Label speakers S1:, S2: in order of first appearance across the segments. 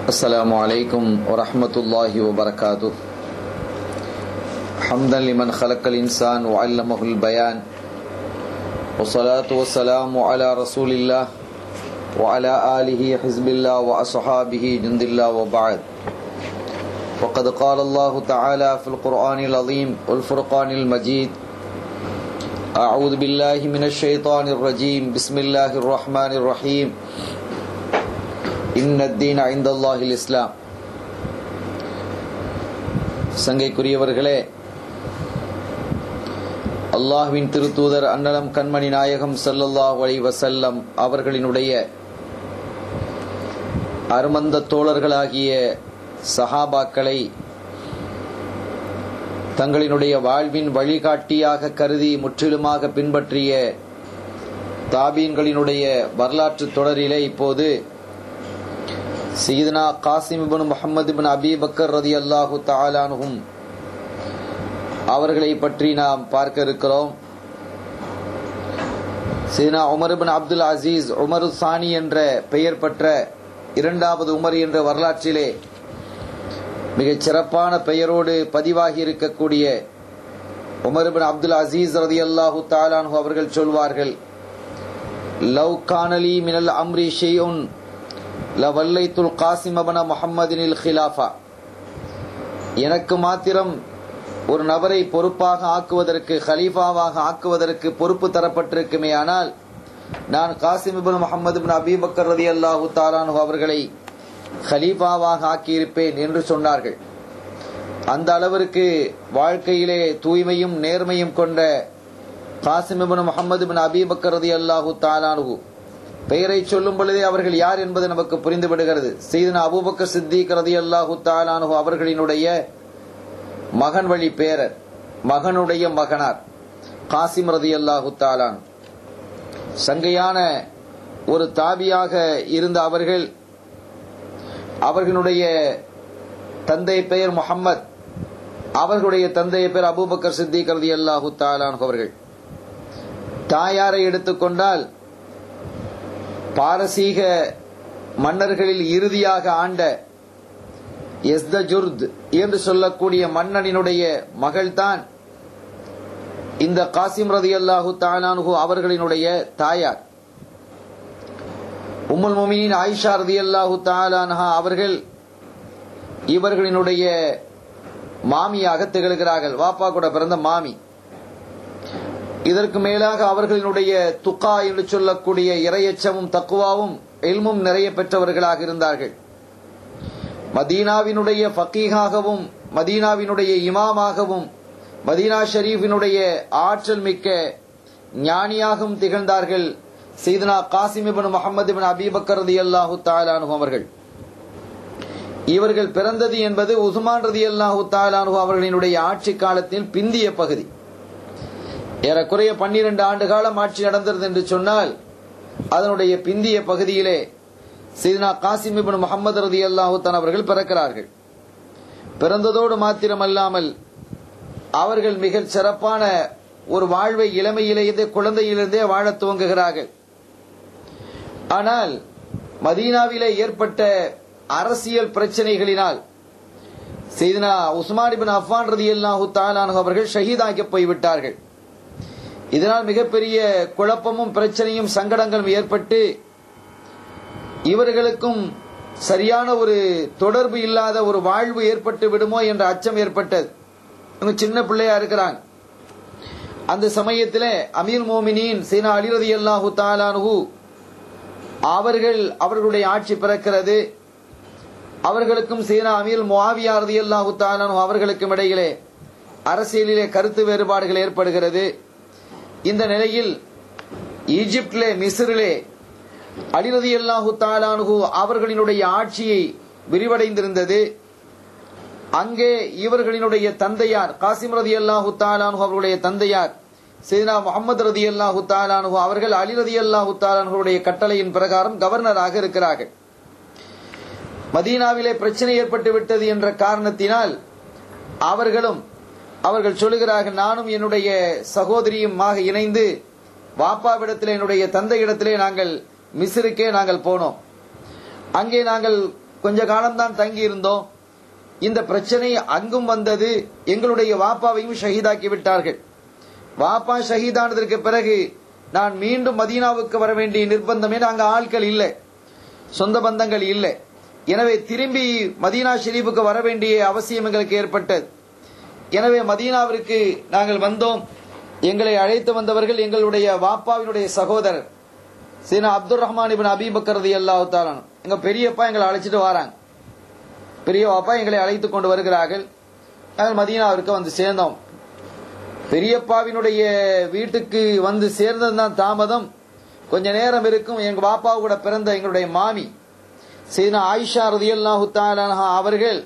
S1: السلام عليكم ورحمة الله وبركاته حمدا لمن خلق الإنسان وعلمه البيان والصلاة والسلام على رسول الله وعلى آله حزب الله وأصحابه جند الله وبعد وقد قال الله تعالى في القرآن العظيم والفرقان المجيد أعوذ بالله من الشيطان الرجيم بسم الله الرحمن الرحيم إن الدين عند الله الإسلام சங்கைக்குரியவர்களே அல்லாஹ்வின் திருத்தூதர் அன்னலம் கண்மணி நாயகம் ஸல்லல்லாஹு அலைஹி வஸல்லம் அவர்களினுடைய அருமந்த தோழர்களாகிய சஹாபாக்களை தங்களினுடைய வாழ்வின் வழிகாட்டியாக கருதி முற்றிலுமாக பின்பற்றிய தாபீன்களினுடைய வரலாற்று தொடரிலே இப்போது சீதனா Qasim ibn Muhammad bin Abi Bakr ரதி அல்லாஹு தாலானுகும் அவர்களை பற்றி நாம் பார்க்க இருக்கிறோம் சீனா Umar bin Abdul Aziz Umar Sani என்ற பெயர் பெற்ற இரண்டாவது உமர் என்ற வரலாற்றிலே மிகச் சிறப்பான பெயரோடு பதிவாகி இருக்கக்கூடிய உமர் பின் அப்துல் அசீஸ் ரதி அல்லாஹு தாலானு அவர்கள் சொல்வார்கள் லவ் கானலி மினல் அம்ரி ஷெய்உன் லவல்லைத்துல் காசிம் அபன முஹம்மதினில் ஹிலாஃபா எனக்கு மாத்திரம் ஒரு நபரை பொறுப்பாக ஆக்குவதற்கு ஹலீஃபாவாக ஆக்குவதற்கு பொறுப்பு தரப்பட்டிருக்குமே ஆனால் நான் Qasim ibn Muhammad bin Abi Bakr ரதி அல்லாஹு தாலானு அவர்களை ஹலீஃபாவாக ஆக்கியிருப்பேன் என்று சொன்னார்கள் அந்த அளவிற்கு வாழ்க்கையிலே தூய்மையும் நேர்மையும் கொண்ட Qasim ibn Muhammad bin Abi Bakr ரதி அல்லாஹு தாலானு பெயரை சொல்லும் பொழுதே அவர்கள் யார் என்பது நமக்கு புரிந்து விடுகிறது செய்தன அபூபக்க சித்திக் ரதி அல்லாஹு தாலானு அவர்களினுடைய மகன் வழி பேரர் மகனுடைய மகனார் காசிம் ரதி அல்லாஹு தாலான் சங்கையான ஒரு தாபியாக இருந்த அவர்கள் அவர்களுடைய தந்தை பெயர் முகம்மது அவர்களுடைய தந்தை பெயர் அபூபக்கர் சித்திக் ரதி அல்லாஹு தாலான் அவர்கள் தாயாரை எடுத்துக்கொண்டால் பாரசீக மன்னர்களில் இறுதியாக ஆண்ட எஸ்தஜுர்த் என்று சொல்லக்கூடிய மன்னனினுடைய மகள்தான் இந்த காசிம் ரதி அல்லாஹு தாலானு அவர்களினுடைய தாயார் உம்முல் மொமினின் ஆயிஷா ரதி அல்லாஹு தாலானஹா அவர்கள் இவர்களினுடைய மாமியாக திகழ்கிறார்கள் வாப்பா கூட பிறந்த மாமி இதற்கு மேலாக அவர்களினுடைய துக்கா என்று சொல்லக்கூடிய இரையச்சமும் தக்குவாவும் எல்மும் நிறைய பெற்றவர்களாக இருந்தார்கள் மதீனாவினுடைய ஃபக்கீகாகவும் மதீனாவினுடைய இமாமாகவும் மதீனா ஷரீஃபினுடைய ஆற்றல் மிக்க ஞானியாகவும் திகழ்ந்தார்கள் செய்தனா Qasim ibn Muhammad bin Abi Bakr ரதி அல்லாஹு தாலானு அவர்கள் இவர்கள் பிறந்தது என்பது உஸ்மான் ரதி அல்லாஹு தாலானு அவர்களினுடைய ஆட்சி காலத்தில் பிந்திய பகுதி ஏறக்குறைய பன்னிரண்டு ஆண்டு காலம் ஆட்சி நடந்தது என்று சொன்னால் அதனுடைய பிந்திய பகுதியிலே சீதனா காசிம் இபின் முகமது ரதி அல்லாஹூத்தான் அவர்கள் பிறக்கிறார்கள் பிறந்ததோடு மாத்திரமல்லாமல் அவர்கள் மிக சிறப்பான ஒரு வாழ்வை இளமையிலேயே குழந்தையிலிருந்தே வாழ துவங்குகிறார்கள் ஆனால் மதீனாவிலே ஏற்பட்ட அரசியல் பிரச்சனைகளினால் செய்தனா உஸ்மான் பின் அஃபான் ரதி அல்லாஹூ தாலானு அவர்கள் ஷஹீதாக்கி போய்விட்டார்கள் இதனால் மிகப்பெரிய குழப்பமும் பிரச்சனையும் சங்கடங்களும் ஏற்பட்டு இவர்களுக்கும் சரியான ஒரு தொடர்பு இல்லாத ஒரு வாழ்வு ஏற்பட்டு விடுமோ என்ற அச்சம் ஏற்பட்டது சின்ன பிள்ளையா இருக்கிறாங்க அந்த சமயத்தில் அமீர் மோமினின் சீனா அலிரதி அல்லாஹு தாலானு அவர்கள் அவர்களுடைய ஆட்சி பிறக்கிறது அவர்களுக்கும் சீனா அமீர் முவாவியா ரதி அல்லாஹு தாலானு அவர்களுக்கும் இடையிலே அரசியலிலே கருத்து வேறுபாடுகள் ஏற்படுகிறது இந்த நிலையில் ஈஜிப்டிலே மிஸ்ரிலே அலிரதி அல்லாஹு தாலானு அவர்களினுடைய ஆட்சியை விரிவடைந்திருந்தது அங்கே இவர்களினுடைய தந்தையார் காசிம் ரதி அல்லாஹு தாலானு அவர்களுடைய தந்தையார் சீனா முகமது ரதி அல்லாஹு தாலானு அவர்கள் அலி ரதி அல்லாஹு தாலானுடைய கட்டளையின் பிரகாரம் கவர்னராக இருக்கிறார்கள் மதீனாவிலே பிரச்சனை ஏற்பட்டு விட்டது என்ற காரணத்தினால் அவர்களும் அவர்கள் சொல்லுகிறார்கள் நானும் என்னுடைய சகோதரியுமாக இணைந்து வாப்பாவிடத்திலே என்னுடைய தந்தை இடத்திலே நாங்கள் மிஸ்ருக்கே நாங்கள் போனோம் அங்கே நாங்கள் கொஞ்ச காலம்தான் தங்கி இருந்தோம் இந்த பிரச்சனை அங்கும் வந்தது எங்களுடைய வாப்பாவையும் ஷஹீதாக்கி விட்டார்கள் வாப்பா ஷஹீதானதற்கு பிறகு நான் மீண்டும் மதீனாவுக்கு வர வேண்டிய நிர்பந்தமே நாங்க ஆட்கள் இல்லை சொந்த பந்தங்கள் இல்லை எனவே திரும்பி மதீனா ஷெரீஃபுக்கு வர வேண்டிய அவசியம் எங்களுக்கு ஏற்பட்டது எனவே மதீனாவிற்கு நாங்கள் வந்தோம் எங்களை அழைத்து வந்தவர்கள் எங்களுடைய வாப்பாவினுடைய சகோதரர் சீனா அப்துல் ரஹ்மான் இபின் அபிபக்கரதி அல்லாஹு தாலான் எங்க பெரியப்பா எங்களை அழைச்சிட்டு வராங்க பெரிய வாப்பா எங்களை அழைத்து கொண்டு வருகிறார்கள் நாங்கள் மதீனாவிற்கு வந்து சேர்ந்தோம் பெரியப்பாவினுடைய வீட்டுக்கு வந்து சேர்ந்ததுதான் தாமதம் கொஞ்ச நேரம் இருக்கும் எங்க பாப்பா கூட பிறந்த எங்களுடைய மாமி சீனா ஆயிஷா ரதியல்லாஹு தாலானஹா அவர்கள்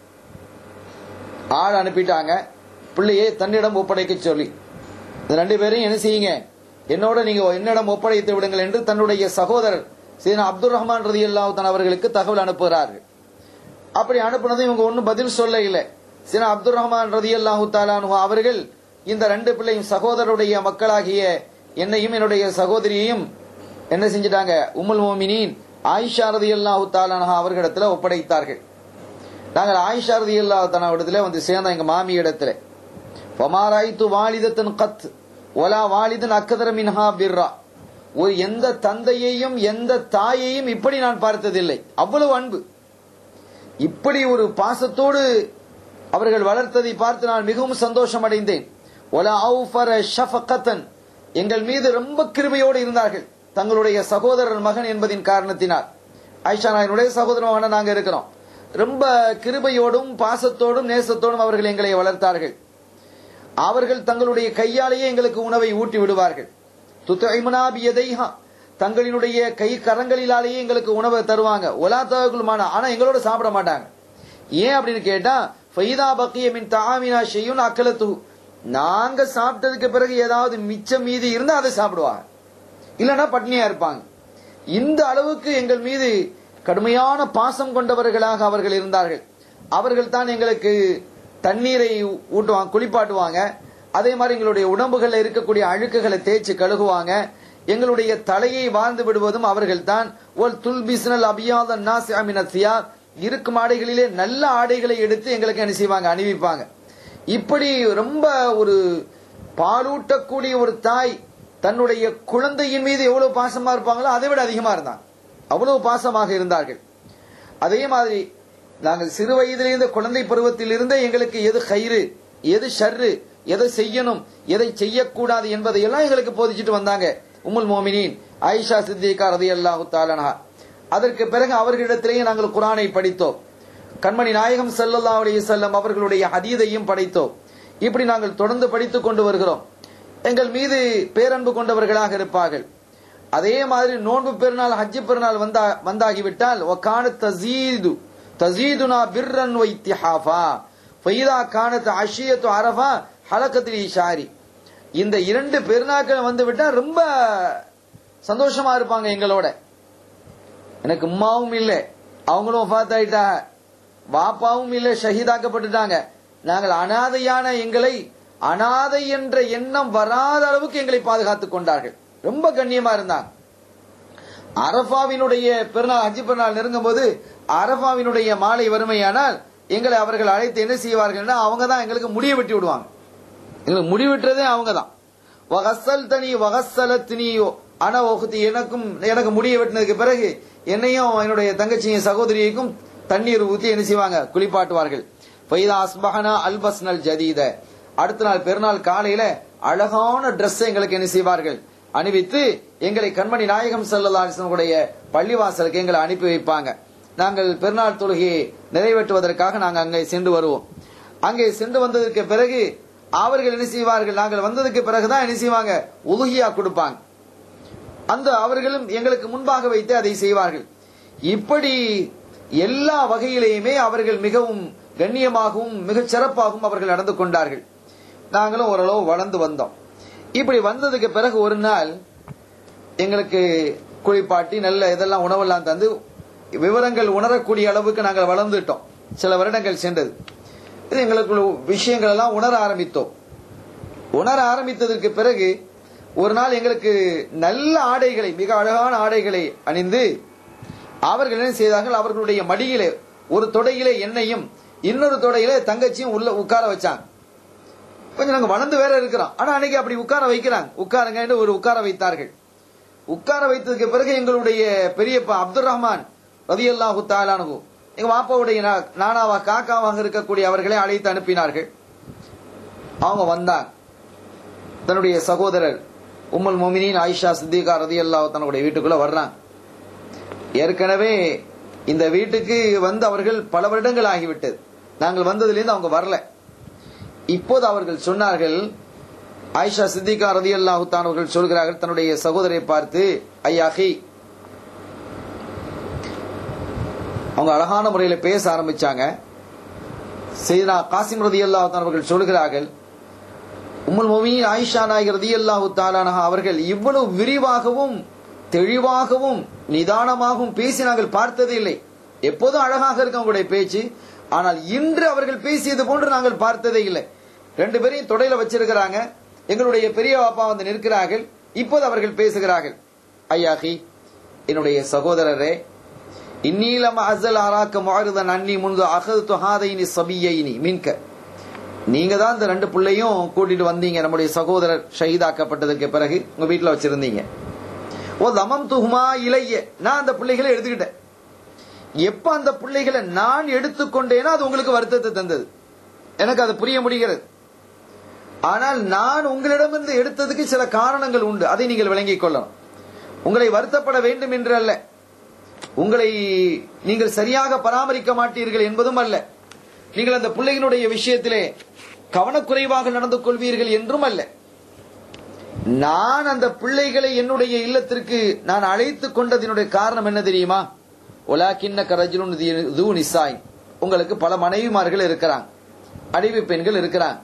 S1: ஆள் அனுப்பிட்டாங்க பிள்ளையை தன்னிடம் ஒப்படைக்க சொல்லி இந்த ரெண்டு பேரையும் என்ன செய்யுங்க என்னோட நீங்க என்னிடம் ஒப்படைத்து விடுங்கள் என்று தன்னுடைய சகோதரர் சீனா அப்துல் ரஹ்மான் ரதி அல்லாஹான் அவர்களுக்கு தகவல் அனுப்புகிறார்கள் அப்படி அனுப்புனதும் இவங்க ஒன்னும் பதில் சொல்ல இல்லை சீனா அப்துல் ரஹ்மான் ரதி அல்லாஹு தாலானு அவர்கள் இந்த ரெண்டு பிள்ளையும் சகோதரருடைய மக்களாகிய என்னையும் என்னுடைய சகோதரியையும் என்ன செஞ்சிட்டாங்க உம்முல் மோமினின் ஆயிஷா ரதி அல்லாஹு தாலானஹா அவர்களிடத்துல ஒப்படைத்தார்கள் நாங்கள் ஆயிஷா ரதி அல்லாஹ் இடத்துல வந்து சேர்ந்தோம் எங்க மாமி இடத்துல பமாராய்த்து வாலிதத்தன் கத் ஒலா வாலிதன் அக்கதர மின்ஹா பிர்ரா ஒரு எந்த தந்தையையும் எந்த தாயையும் இப்படி நான் பார்த்ததில்லை அவ்வளவு அன்பு இப்படி ஒரு பாசத்தோடு அவர்கள் வளர்த்ததை பார்த்து நான் மிகவும் சந்தோஷம் அடைந்தேன் ஒலா அவுஃபர ஷஃபகத்தன் எங்கள் மீது ரொம்ப கிருபையோடு இருந்தார்கள் தங்களுடைய சகோதரர் மகன் என்பதின் காரணத்தினால் ஆயிஷா நாயனுடைய சகோதர மகன நாங்க இருக்கிறோம் ரொம்ப கிருபையோடும் பாசத்தோடும் நேசத்தோடும் அவர்கள் எங்களை வளர்த்தார்கள் அவர்கள் தங்களுடைய கையாலேயே எங்களுக்கு உணவை ஊட்டி விடுவார்கள் துத்தைமுனாபியதைஹா தங்களினுடைய கை கரங்களிலாலேயே எங்களுக்கு உணவை தருவாங்க ஒலா தகுமான ஆனா எங்களோட சாப்பிட மாட்டாங்க ஏன் அப்படின்னு கேட்டா ஃபைதா பக்கிய மின் தாமினா செய்யும் அக்கலத்து நாங்க சாப்பிட்டதுக்கு பிறகு ஏதாவது மிச்சம் மீதி இருந்தா அதை சாப்பிடுவாங்க இல்லைன்னா பட்னியா இருப்பாங்க இந்த அளவுக்கு எங்கள் மீது கடுமையான பாசம் கொண்டவர்களாக அவர்கள் இருந்தார்கள் அவர்கள் தான் எங்களுக்கு தண்ணீரை ஊட்டுவாங்க குளிப்பாட்டுவாங்க அதே மாதிரி எங்களுடைய உடம்புகளில் இருக்கக்கூடிய அழுக்குகளை தேய்ச்சி கழுகுவாங்க எங்களுடைய தலையை வாழ்ந்து விடுவதும் அவர்கள் தான் ஒல் துல் பிஸ்னல் அபியாத நாசியா இருக்கும் ஆடைகளிலே நல்ல ஆடைகளை எடுத்து எங்களுக்கு என்ன செய்வாங்க அணிவிப்பாங்க இப்படி ரொம்ப ஒரு பாலூட்டக்கூடிய ஒரு தாய் தன்னுடைய குழந்தையின் மீது எவ்வளவு பாசமா இருப்பாங்களோ அதை விட அதிகமா இருந்தாங்க அவ்வளவு பாசமாக இருந்தார்கள் அதே மாதிரி நாங்கள் சிறு வயதிலிருந்து குழந்தை பருவத்தில் இருந்தே எங்களுக்கு எது கயிறு எது ஷர்ரு எதை செய்யணும் எதை செய்யக்கூடாது என்பதையெல்லாம் எங்களுக்கு போதிச்சுட்டு வந்தாங்க உம்முல் மோமினின் ஆயிஷா சித்திகா ரதி அல்லாஹு தாலனா அதற்கு பிறகு அவர்களிடத்திலேயே நாங்கள் குரானை படித்தோம் கண்மணி நாயகம் சல்லல்லா அலைஹி செல்லம் அவர்களுடைய ஹதீதையும் படித்தோம் இப்படி நாங்கள் தொடர்ந்து படித்துக் கொண்டு வருகிறோம் எங்கள் மீது பேரன்பு கொண்டவர்களாக இருப்பார்கள் அதே மாதிரி நோன்பு பெருநாள் ஹஜ்ஜு பெருநாள் வந்தா வந்தாகிவிட்டால் ஒக்கான தசீது தசீதுனா பிர்ரன் வைத்திஹாஃபா ஃபைதா கானத் அஷியத்து அரஃபா ஹலக்கத்தில் ஷாரி இந்த இரண்டு பெருநாட்கள் வந்து விட்டா ரொம்ப சந்தோஷமா இருப்பாங்க எங்களோட எனக்கு உம்மாவும் இல்லை அவங்களும் ஒஃபாத் ஆயிட்டாங்க பாப்பாவும் இல்லை ஷஹீதாக்கப்பட்டுட்டாங்க நாங்கள் அனாதையான எங்களை அனாதை என்ற எண்ணம் வராத அளவுக்கு எங்களை பாதுகாத்துக் கொண்டார்கள் ரொம்ப கண்ணியமா இருந்தாங்க அரபாவினுடைய பெருநாள் அஜி பெருநாள் நெருங்கும் போது அரபாவினுடைய மாலை வறுமையானால் எங்களை அவர்கள் அழைத்து என்ன செய்வார்கள் அவங்க தான் எங்களுக்கு முடிய வெட்டி விடுவாங்க எங்களுக்கு முடி வெட்டுறதே அவங்க தான் வகசல் தனி வகசலத்தினியோ அன ஒகுத்தி எனக்கும் எனக்கு முடிய வெட்டினதுக்கு பிறகு என்னையும் என்னுடைய தங்கச்சியின் சகோதரிக்கும் தண்ணீர் ஊற்றி என்ன செய்வாங்க குளிப்பாட்டுவார்கள் ஃபைதா அஸ்பஹனா அல்பஸ்னல் ஜதீத அடுத்த நாள் பெருநாள் காலையில அழகான Dress எங்களுக்கு என்ன செய்வார்கள் அணிவித்து எங்களை கண்மணி நாயகம் செல்லலாசனுடைய பள்ளிவாசலுக்கு எங்களை அனுப்பி வைப்பாங்க நாங்கள் பெருநாள் தொழுகையை நிறைவேற்றுவதற்காக நாங்கள் அங்கே சென்று வருவோம் அங்கே சென்று வந்ததற்கு பிறகு அவர்கள் என்ன செய்வார்கள் நாங்கள் வந்ததுக்கு பிறகுதான் என்ன செய்வாங்க உலுகியா கொடுப்பாங்க அந்த அவர்களும் எங்களுக்கு முன்பாக வைத்து அதை செய்வார்கள் இப்படி எல்லா வகையிலேயுமே அவர்கள் மிகவும் கண்ணியமாகவும் மிகச் சிறப்பாகவும் அவர்கள் நடந்து கொண்டார்கள் நாங்களும் ஓரளவு வளர்ந்து வந்தோம் இப்படி வந்ததுக்கு பிறகு ஒரு நாள் எங்களுக்கு குளிப்பாட்டி நல்ல இதெல்லாம் உணவெல்லாம் தந்து விவரங்கள் உணரக்கூடிய அளவுக்கு நாங்கள் வளர்ந்துட்டோம் சில வருடங்கள் சென்றது இது எங்களுக்கு விஷயங்கள் எல்லாம் உணர ஆரம்பித்தோம் உணர ஆரம்பித்ததற்கு பிறகு ஒரு நாள் எங்களுக்கு நல்ல ஆடைகளை மிக அழகான ஆடைகளை அணிந்து அவர்கள் என்ன செய்தார்கள் அவர்களுடைய மடியிலே ஒரு தொடையிலே எண்ணெயும் இன்னொரு தொடையிலே தங்கச்சியும் உள்ள உட்கார வச்சாங்க கொஞ்சம் நாங்க வளர்ந்து வேற இருக்கிறோம் ஆனா அன்னைக்கு அப்படி உட்கார வைக்கிறாங்க உட்காருங்க ஒரு உட்கார வைத்தார்கள் உட்கார வைத்ததுக்கு பிறகு எங்களுடைய பெரியப்பா அப்துல் ரஹ்மான் ரதி அல்லாஹு தாலானு எங்க வாப்பாவுடைய நா- நானாவா காக்காவாக இருக்கக்கூடிய அவர்களை அழைத்து அனுப்பினார்கள் அவங்க வந்தாங்க தன்னுடைய சகோதரர் உம்முல் மோமினின் ஆயிஷா சித்திகா ரதி அல்லாஹ் தன்னுடைய வீட்டுக்குள்ள வர்றாங்க ஏற்கனவே இந்த வீட்டுக்கு வந்து அவர்கள் பல வருடங்கள் ஆகிவிட்டது நாங்கள் வந்ததிலிருந்து அவங்க வரல இப்போது அவர்கள் சொன்னார்கள் ஆயிஷா சித்திகா ரதி அல்லாஹு அவர்கள் சொல்கிறார்கள் தன்னுடைய சகோதரை பார்த்து ஐயாஹி அவங்க அழகான முறையில் பேச ஆரம்பிச்சாங்க செய்தனா காசிம் ரதி அல்லாஹு அவர்கள் சொல்கிறார்கள் உம்முல் மொமியின் ஆயிஷா நாயக் ரதி அல்லாஹு தாலானஹா அவர்கள் இவ்வளவு விரிவாகவும் தெளிவாகவும் நிதானமாகவும் பேசி நாங்கள் பார்த்ததே இல்லை எப்போதும் அழகாக இருக்கும் அவங்களுடைய பேச்சு ஆனால் இன்று அவர்கள் பேசியது போன்று நாங்கள் பார்த்ததே இல்லை ரெண்டு பேரையும் தொடையில வச்சிருக்கிறாங்க எங்களுடைய பெரிய பாப்பா வந்து நிற்கிறார்கள் இப்போது அவர்கள் பேசுகிறார்கள் ஐயாஹி என்னுடைய சகோதரரே இன்னீலம் அசல் ஆராக்க மாறுதன் அன்னி முன்பு அகது துஹாதைனி சபியைனி மீன்க நீங்க தான் இந்த ரெண்டு பிள்ளையும் கூட்டிட்டு வந்தீங்க நம்முடைய சகோதரர் ஷஹீதாக்கப்பட்டதற்கு பிறகு உங்க வீட்டுல வச்சிருந்தீங்க ஓ தமம் துஹுமா இளைய நான் அந்த பிள்ளைகளை எடுத்துக்கிட்டேன் எப்ப அந்த பிள்ளைகளை நான் எடுத்துக்கொண்டேனோ அது உங்களுக்கு வருத்தத்தை தந்தது எனக்கு அது புரிய முடிகிறது ஆனால் நான் உங்களிடமிருந்து எடுத்ததுக்கு சில காரணங்கள் உண்டு அதை நீங்கள் விளங்கிக் கொள்ளணும் உங்களை வருத்தப்பட வேண்டும் என்று அல்ல உங்களை நீங்கள் சரியாக பராமரிக்க மாட்டீர்கள் என்பதும் அல்ல நீங்கள் அந்த பிள்ளைகளுடைய விஷயத்திலே கவனக்குறைவாக நடந்து கொள்வீர்கள் என்றும் அல்ல நான் அந்த பிள்ளைகளை என்னுடைய இல்லத்திற்கு நான் அழைத்துக் கொண்டதினுடைய காரணம் என்ன தெரியுமா ஒலாக்கின்ன கரஜுன் தூ நிசாய் உங்களுக்கு பல மனைவிமார்கள் இருக்கிறாங்க அடிவு பெண்கள் இருக்கிறாங்க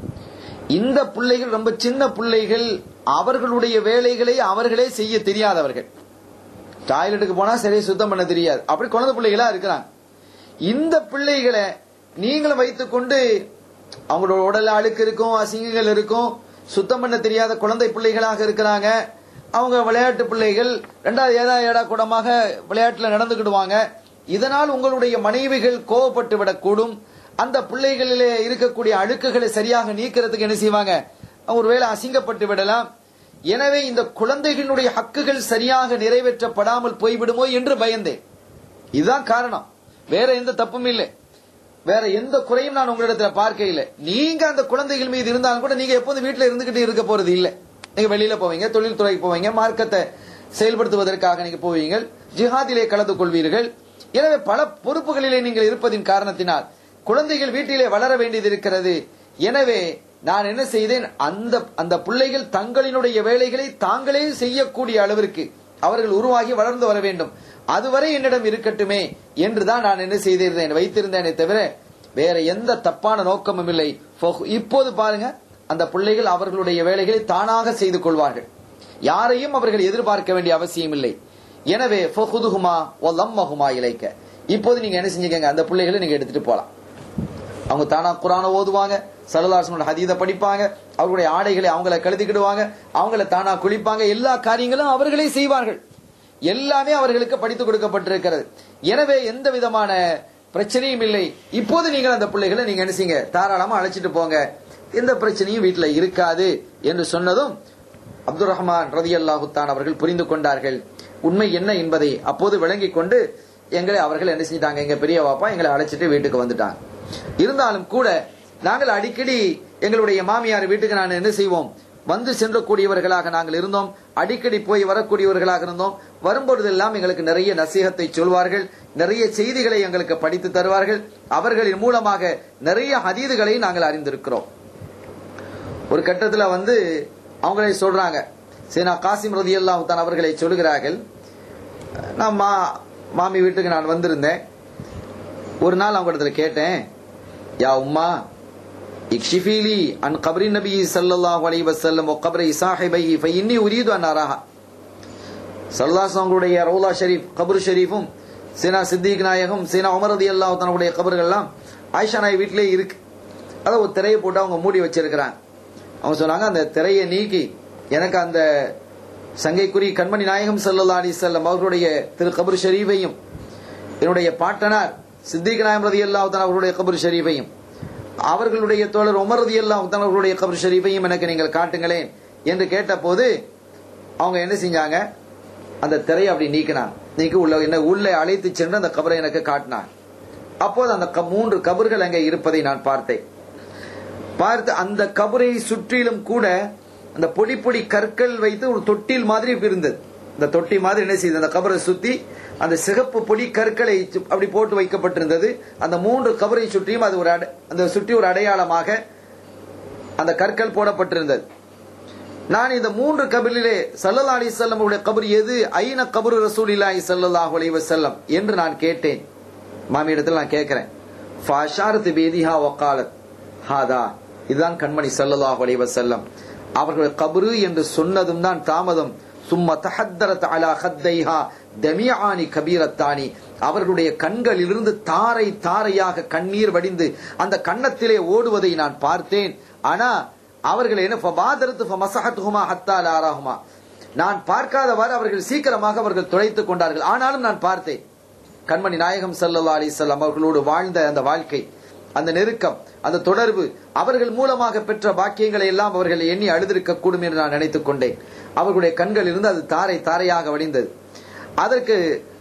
S1: இந்த பிள்ளைகள் ரொம்ப சின்ன பிள்ளைகள் அவர்களுடைய வேலைகளை அவர்களே செய்ய தெரியாதவர்கள் டாய்லெட்டுக்கு போனா சரியா சுத்தம் பண்ண தெரியாது அப்படி குழந்தை பிள்ளைகளா இருக்கிறாங்க இந்த பிள்ளைகளை நீங்களும் வைத்துக்கொண்டு அவங்களோட உடல் அழுக்கு இருக்கும் அசிங்கங்கள் இருக்கும் சுத்தம் பண்ண தெரியாத குழந்தை பிள்ளைகளாக இருக்கிறாங்க அவங்க விளையாட்டு பிள்ளைகள் ரெண்டாவது ஏதா ஏடா கூடமாக விளையாட்டுல நடந்துக்கிடுவாங்க இதனால் உங்களுடைய மனைவிகள் கோவப்பட்டு விடக்கூடும் அந்த பிள்ளைகளிலே இருக்கக்கூடிய அழுக்குகளை சரியாக நீக்கிறதுக்கு என்ன செய்வாங்க ஒருவேளை அசிங்கப்பட்டு விடலாம் எனவே இந்த குழந்தைகளுடைய ஹக்குகள் சரியாக நிறைவேற்றப்படாமல் போய்விடுமோ என்று பயந்தேன் இதுதான் காரணம் வேற எந்த தப்பும் இல்லை வேற எந்த குறையும் நான் உங்களிடத்துல பார்க்க இல்லை நீங்க அந்த குழந்தைகள் மீது இருந்தாலும் கூட நீங்க எப்போதும் வீட்டுல இருந்துகிட்டு இருக்க போறது இல்லை நீங்க வெளியில போவீங்க தொழில்துறைக்கு போவீங்க மார்க்கத்தை செயல்படுத்துவதற்காக நீங்க போவீங்க ஜிஹாதிலே கலந்து கொள்வீர்கள் எனவே பல பொறுப்புகளிலே நீங்கள் இருப்பதின் காரணத்தினால் குழந்தைகள் வீட்டிலே வளர வேண்டியது இருக்கிறது எனவே நான் என்ன செய்தேன் அந்த அந்த பிள்ளைகள் தங்களினுடைய வேலைகளை தாங்களே செய்யக்கூடிய அளவிற்கு அவர்கள் உருவாகி வளர்ந்து வர வேண்டும் அதுவரை என்னிடம் இருக்கட்டுமே என்றுதான் நான் என்ன செய்திருந்தேன் வைத்திருந்தேனே தவிர வேற எந்த தப்பான நோக்கமும் இல்லை ஃபொஹ்- இப்போது பாருங்க அந்த பிள்ளைகள் அவர்களுடைய வேலைகளை தானாக செய்து கொள்வார்கள் யாரையும் அவர்கள் எதிர்பார்க்க வேண்டிய அவசியம் இல்லை எனவே ஃபொஹுதுகுமா ஒல்லம்மகுமா இலைக்க இப்போது நீங்க என்ன செஞ்சுக்கங்க அந்த பிள்ளைகளை நீங்க எடுத்துட்டு போலாம் அவங்க தானா குரான ஓதுவாங்க சரதாசனோட ஹதீத படிப்பாங்க அவர்களுடைய ஆடைகளை அவங்கள கழுதிக்கிடுவாங்க அவங்கள தானா குளிப்பாங்க எல்லா காரியங்களும் அவர்களே செய்வார்கள் எல்லாமே அவர்களுக்கு படித்து கொடுக்கப்பட்டிருக்கிறது எனவே எந்த விதமான பிரச்சனையும் இல்லை இப்போது நீங்கள் அந்த பிள்ளைகளை நீங்க என்ன செய்யுங்க தாராளமா அழைச்சிட்டு போங்க எந்த பிரச்சனையும் வீட்டுல இருக்காது என்று சொன்னதும் அப்துல் ரஹ்மான் ரதி அல்லாஹுத்தான் அவர்கள் புரிந்து கொண்டார்கள் உண்மை என்ன என்பதை அப்போது விளங்கிக் கொண்டு எங்களை அவர்கள் என்ன செஞ்சிட்டாங்க எங்க பெரிய பாப்பா எங்களை அழைச்சிட்டு வீட்டுக்கு வந்துட்டாங்க இருந்தாலும் கூட நாங்கள் அடிக்கடி எங்களுடைய மாமியார் வீட்டுக்கு நான் என்ன செய்வோம் வந்து சென்றக்கூடியவர்களாக நாங்கள் இருந்தோம் அடிக்கடி போய் வரக்கூடியவர்களாக இருந்தோம் வரும்பொழுதெல்லாம் எங்களுக்கு நிறைய நசீகத்தை சொல்வார்கள் நிறைய செய்திகளை எங்களுக்கு படித்து தருவார்கள் அவர்களின் மூலமாக நிறைய ஹதீதுகளை நாங்கள் அறிந்திருக்கிறோம் ஒரு கட்டத்துல வந்து அவங்களே சொல்றாங்க சேனா காசிம் ரதி தான் அவர்களை சொல்கிறார்கள் நான் மா மாமி வீட்டுக்கு நான் வந்திருந்தேன் ஒரு நாள் அவங்க இடத்துல கேட்டேன் யா உம்மா இக்ஷிஃபீலி அன் கபரி நபி ஸல்லல்லாஹு அலைஹி வஸல்லம் வ கபரி சாஹிபைஹி ஃபஇன்னி உரீது அன் அராஹா ஸல்லல்லாஹு அவங்களுடைய ரவுலா ஷரீஃப் கபர் ஷரீஃபும் சீனா சித்திக் நாயகம் சீனா உமர் ரலியல்லாஹு தன்னுடைய கபர்கள்லாம் ஆயிஷா நாய் வீட்டிலே இருக்கு அதை ஒரு திரையை போட்டு அவங்க மூடி வச்சிருக்கிறாங்க அவங்க சொன்னாங்க அந்த திரையை நீக்கி எனக்கு அந்த சங்கைக்குரிய கண்மணி நாயகம் ஸல்லல்லாஹு அலைஹி வஸல்லம் அவர்களுடைய திரு கபர் ஷரீஃபையும் என்னுடைய பாட்டனார் சித்திக் நாயம் ரதி அல்லாஹுதான் அவர்களுடைய கபர் ஷரீஃபையும் அவர்களுடைய தோழர் உமர் ரதி அல்லாஹுதான் அவர்களுடைய கபர் ஷரீஃபையும் எனக்கு நீங்கள் காட்டுங்களேன் என்று கேட்டபோது அவங்க என்ன செஞ்சாங்க அந்த திரையை அப்படி நீக்கினாங்க நீக்கி உள்ள என்ன உள்ளே அழைத்து சென்று அந்த கபரை எனக்கு காட்டினார் அப்போது அந்த க- மூன்று கபர்கள் அங்கே இருப்பதை நான் பார்த்தேன் பார்த்து அந்த கபரை சுற்றிலும் கூட அந்த பொடி பொடி கற்கள் வைத்து ஒரு தொட்டில் மாதிரி இருந்தது இந்த தொட்டி மாதிரி என்ன செய்யுது அந்த கபரை சுத்தி அந்த சிகப்பு பொடி கற்களை சு- அப்படி போட்டு வைக்கப்பட்டிருந்தது அந்த மூன்று கபரை சுற்றியும் அது ஒரு அடை- அந்த சுற்றி ஒரு அடையாளமாக அந்த கற்கள் போடப்பட்டிருந்தது நான் இந்த மூன்று கபிலே சல்லல்லா அலி செல்லம் கபர் எது ஐன கபரு ரசூலில்லாஹி ஸல்லல்லாஹு அலைஹி வஸல்லம் என்று நான் கேட்டேன் மாமியிடத்தில் நான் கேட்கிறேன் ஃபாஷாரத் பேதிஹா வக்காலத் ஹாதா இதுதான் கண்மணி ஸல்லல்லாஹு அலைஹி வஸல்லம் அவர்கள் கபரு என்று சொன்னதும் தான் தாமதம் சும்ம தஹத்தரத் அலா ஹத்தைஹா தமியானி கபீரத்தானி அவர்களுடைய கண்களிலிருந்து தாரை தாரையாக கண்ணீர் வடிந்து அந்த கன்னத்திலே ஓடுவதை நான் பார்த்தேன் ஆனா அவர்கள் என்ன ஃபபாதரத்து ஃபமஸஹத்துஹுமா ஹத்தா லாராஹுமா நான் பார்க்காதவாறு அவர்கள் சீக்கிரமாக அவர்கள் துளைத்துக் கொண்டார்கள் ஆனாலும் நான் பார்த்தேன் கண்மணி நாயகம் ஸல்லல்லாஹு அலைஹி வஸல்லம் அவர்களோடு வாழ்ந்த அந்த வாழ்க்கை அந்த நெருக்கம் அந்த தொடர்பு அவர்கள் மூலமாக பெற்ற பாக்கியங்களை எல்லாம் அவர்கள் எண்ணி அழுதிருக்க கூடும் என்று நான் நினைத்துக் கொண்டேன் அவர்களுடைய கண்களில் இருந்து அது தாரை தாரையாக வடிந்தது அதற்கு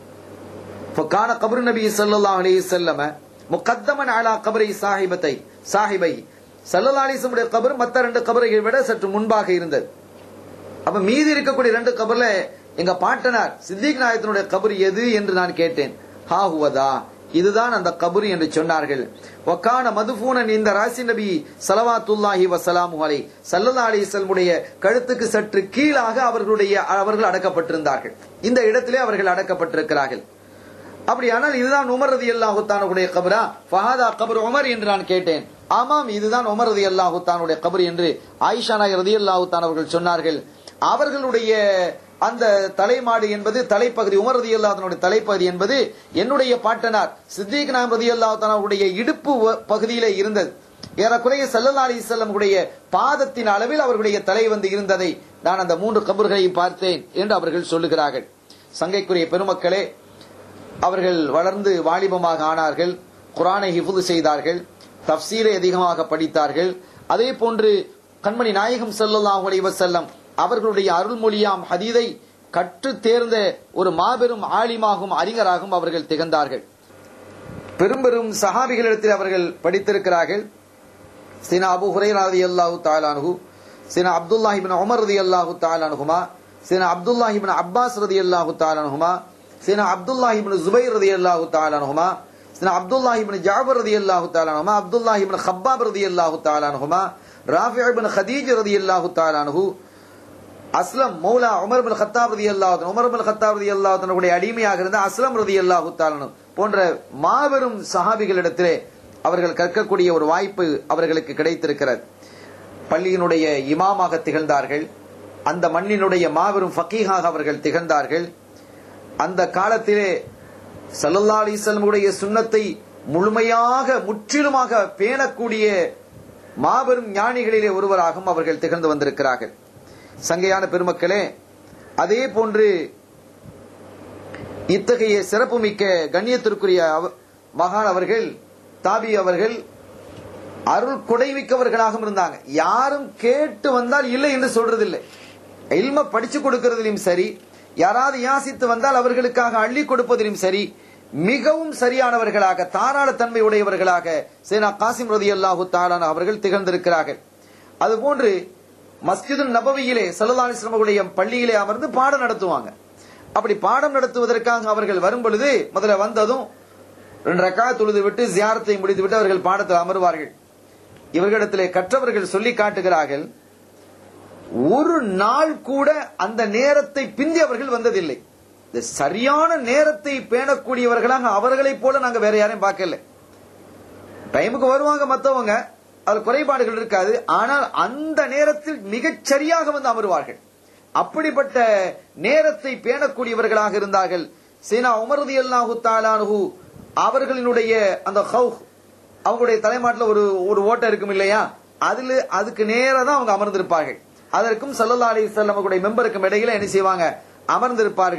S1: கான கபரு நபி ஸல்லல்லாஹு அலைஹி வஸல்லம் முகத்தமன் அலா கபரை சாஹிபத்தை சாஹிபை ஸல்லல்லாஹு அலைஹி வஸல்லம் கபர் மத்த ரெண்டு கபரை விட சற்று முன்பாக இருந்தது அப்ப மீதி இருக்கக்கூடிய ரெண்டு கபர்ல எங்க பாட்டனார் சித்திக் நாயகத்தினுடைய கபர் எது என்று நான் கேட்டேன் ஹா ஹுவதா இதுதான் அந்த கபர் என்று சொன்னார்கள் ஒக்கான மதுபூனன் இந்த ராசி நபி சலவாத்துல்லாஹி வசலாம் அலை சல்லல்லா அலிசல்முடைய கழுத்துக்கு சற்று கீழாக அவர்களுடைய அவர்கள் அடக்கப்பட்டிருந்தார்கள் இந்த இடத்திலே அவர்கள் அடக்கப்பட்டிருக்கிறார்கள் அப்படியானால் இதுதான் உமர் ரதி அல்லாஹுத்தானுடைய கபரா ஃபஹாதா கபர் உமர் என்று நான் கேட்டேன் ஆமாம் இதுதான் உமர் ரதி அல்லாஹுத்தானுடைய கபர் என்று ஆயிஷா நாயர் ரதி அல்லாஹுத்தான் அவர்கள் சொன்னார்கள் அவர்களுடைய அந்த தலைமாடு என்பது தலைப்பகுதி உமர் ரதி அல்லாஹனுடைய தலைப்பகுதி என்பது என்னுடைய பாட்டனார் சித்திக் நாம் ரதி அல்லாஹுத்தான் அவருடைய இடுப்பு வ- பகுதியிலே இருந்தது ஏறக்குறைய சல்லல்லா அலிசல்லம் உடைய பாதத்தின் அளவில் அவர்களுடைய தலை வந்து இருந்ததை நான் அந்த மூன்று கபர்களையும் பார்த்தேன் என்று அவர்கள் சொல்லுகிறார்கள் சங்கைக்குரிய பெருமக்களே அவர்கள் வளர்ந்து வாலிபமாக ஆனார்கள் குரானை ஹிஃபுது செய்தார்கள் தப்சீரை அதிகமாக படித்தார்கள் அதே போன்று கண்மணி நாயகம் ஸல்லல்லாஹு அலைஹி வஸல்லம் அவர்களுடைய அருள்மொழியாம் ஹதீதை கற்று தேர்ந்த ஒரு மாபெரும் ஆலிமாகும் அறிஞராகவும் அவர்கள் திகழ்ந்தார்கள் பெரும் பெரும் சஹாபிகளிடத்தில் அவர்கள் படித்திருக்கிறார்கள் சீனா அபு ஹுரைரா ரலியல்லாஹு தஆலா அன்ஹு சீனா அப்துல்லாஹ் இப்னு உமர் ரலியல்லாஹு தஆலா அன்ஹுமா சீனா அப்துல்லாஹ் இப்னு அப்பாஸ் ரலியல்லாஹு தஆலா அன்ஹுமா சீனா அப்துல்லாஹ் இப்னு ஜுபைர் ரலியல்லாஹு தஆலா அன்ஹுமா சீனா அப்துல்லாஹ் இப்னு ஜாபர் ரலியல்லாஹு தஆலா அன்ஹுமா அப்துல்லாஹ் இப்னு ஹப்பாப் ரலியல்லாஹு தஆலா அன்ஹுமா ராஃபி இப்னு ஹதீஜ் ரலியல்லாஹு தஆலா அன்ஹு அஸ்லம் மௌலா உமர் பின் கத்தாப் ரதி அல்லாஹ் உமர் பின் கத்தாப் ரதி அல்லாஹனுடைய அடிமையாக இருந்த அஸ்லம் ரதி அல்லாஹு தாலனும் போன்ற மாபெரும் சஹாபிகளிடத்திலே அவர்கள் கற்கக்கூடிய ஒரு வாய்ப்பு அவர்களுக்கு கிடைத்திருக்கிறது பள்ளியினுடைய இமாமாக திகழ்ந்தார்கள் அந்த மண்ணினுடைய மாபெரும் ஃபக்கீஹாக அவர்கள் திகழ்ந்தார்கள் அந்த காலத்திலே சல்லல்லா அலிசல்லமுடைய சுண்ணத்தை முழுமையாக முற்றிலுமாக பேணக்கூடிய மாபெரும் ஞானிகளிலே ஒருவராகவும் அவர்கள் திகழ்ந்து வந்திருக்கிறார்கள் சங்கையான பெருமக்களே அதே போன்று இத்தகைய சிறப்புமிக்க கண்ணியத்திற்குரிய அவ- மகான் அவர்கள் தாபி அவர்கள் அருள் கொடைமிக்கவர்களாகவும் இருந்தாங்க யாரும் கேட்டு வந்தால் இல்லை என்று சொல்றதில்லை இல்ம படிச்சு கொடுக்கறதிலும் சரி யாராவது யாசித்து வந்தால் அவர்களுக்காக அள்ளி கொடுப்பதிலும் சரி மிகவும் சரியானவர்களாக தாராள தன்மை உடையவர்களாக சேனா காசிம் ரதி அல்லாஹு தாலான அவர்கள் திகழ்ந்திருக்கிறார்கள் அதுபோன்று மஸ்ஜிது நபவியிலே சல்லல்லாஹுடைய பள்ளியிலே அமர்ந்து பாடம் நடத்துவாங்க அப்படி பாடம் நடத்துவதற்காக அவர்கள் வரும் பொழுது முதல்ல வந்ததும் ரெண்டு ரக்கா தொழுது விட்டு ஜியாரத்தை முடித்து விட்டு அவர்கள் பாடத்தில் அமர்வார்கள் இவர்களிடத்திலே கற்றவர்கள் சொல்லி காட்டுகிறார்கள் ஒரு நாள் கூட அந்த நேரத்தை பிந்தி அவர்கள் வந்ததில்லை இந்த சரியான நேரத்தை பேணக்கூடியவர்களாக அவர்களைப் போல நாங்க வேற யாரையும் பார்க்கல டைமுக்கு வருவாங்க மத்தவங்க அதுல குறைபாடுகள் இருக்காது ஆனால் அந்த நேரத்தில் மிகச் சரியாக வந்து அமருவார்கள் அப்படிப்பட்ட நேரத்தை பேணக்கூடியவர்களாக இருந்தார்கள் சீனா உமரதி அல்லாஹு தாலானு அவர்களினுடைய அந்த ஹவுஹ் அவங்களுடைய தலைமாட்டில் ஒரு ஒரு ஓட்டம் இருக்கும் இல்லையா அதுல அதுக்கு நேரா தான் அவங்க அமர்ந்திருப்பார்கள் அதற்கும் சல்லல்லா அலி அவங்களுடைய மெம்பருக்கும் இடையில என்ன செய்வாங்க அமர்ந்திருப்பார்கள்